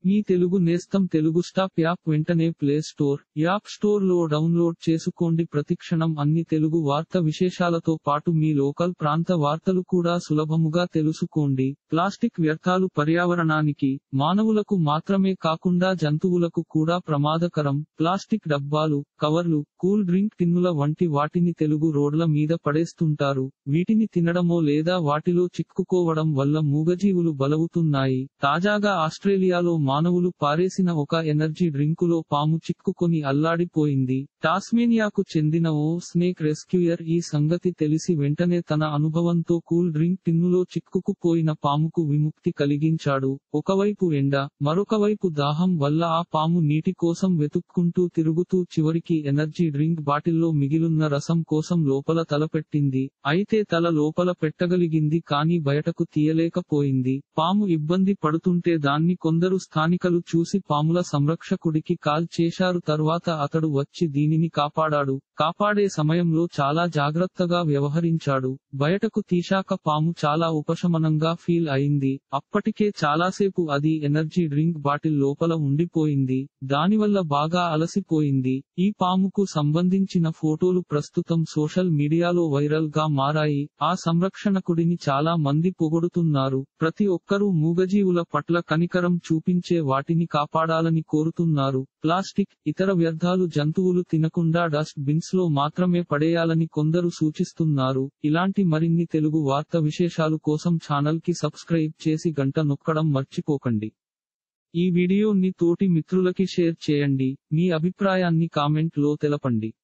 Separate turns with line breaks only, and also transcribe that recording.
మీ తెలుగు నేస్తం Telugu stop app వెంటనే play store app store లో డౌన్లోడ్ చేసుకోండి ప్రతిక్షణం అన్ని తెలుగు వార్త విశేషాలతో పాటు మీ లోకల్ ప్రాంత వార్తలు కూడా సులభముగా తెలుసుకోండి ప్లాస్టిక్ వ్యర్థాలు పర్యావరణానికి మానవులకు మాత్రమే కాకుండా జంతువులకు కూడా ప్రమాదకరం ప్లాస్టిక్ డబ్బాలు కవర్లు కూల్ డ్రింక్ టిన్నుల వంటి వాటిని తెలుగు రోడ్ల మీద పడేస్తుంటారు వీటిని తినడమో లేదా వాటిలో చిక్కుకోవడం వల్ల మూగజీవులు బలవుతున్నాయి తాజాగా ఆస్ట్రేలియాలో మానవులు పారేసిన ఒక ఎనర్జీ డ్రింకులో పాము చిక్కుకొని అల్లాడిపోయింది టాస్మేనియాకు చెందిన ఓ స్నేక్ రెస్క్యూయర్ ఈ సంగతి తెలిసి వెంటనే తన అనుభవంతో కూల్ డ్రింక్ టిన్నులో చిక్కుకుపోయిన పాముకు విముక్తి కలిగించాడు ఒకవైపు ఎండ మరొక వైపు దాహం వల్ల ఆ పాము నీటి కోసం వెతుక్కుంటూ తిరుగుతూ చివరికి ఎనర్జీ డ్రింక్ బాటిల్లో మిగిలున్న రసం కోసం లోపల తలపెట్టింది అయితే తల లోపల పెట్టగలిగింది కానీ బయటకు తీయలేకపోయింది పాము ఇబ్బంది పడుతుంటే దాన్ని కొందరు స్థానికులు చూసి పాముల సంరక్షకుడికి కాల్ చేశారు తర్వాత అతడు వచ్చి దీనిని కాపాడాడు కాపాడే సమయంలో చాలా జాగ్రత్తగా వ్యవహరించాడు బయటకు తీశాక పాము చాలా ఉపశమనంగా ఫీల్ అయింది అప్పటికే చాలాసేపు అది ఎనర్జీ డ్రింక్ బాటిల్ లోపల ఉండిపోయింది దానివల్ల బాగా అలసిపోయింది ఈ పాముకు సంబంధించిన ఫోటోలు ప్రస్తుతం సోషల్ మీడియాలో వైరల్ గా మారాయి ఆ సంరక్షణకుడిని చాలా మంది పొగడుతున్నారు ప్రతి ఒక్కరూ మూగజీవుల పట్ల కనికరం చూపించే వాటిని కాపాడాలని కోరుతున్నారు ప్లాస్టిక్ ఇతర వ్యర్థాలు జంతువులు తినకుండా డస్ట్ బిన్స్ లో మాత్రమే పడేయాలని కొందరు సూచిస్తున్నారు ఇలాంటి మరిన్ని తెలుగు వార్త విశేషాలు కోసం ఛానల్ కి సబ్స్క్రైబ్ చేసి గంట నొక్కడం మర్చిపోకండి ఈ వీడియోని తోటి మిత్రులకి షేర్ చేయండి మీ అభిప్రాయాన్ని కామెంట్ లో తెలపండి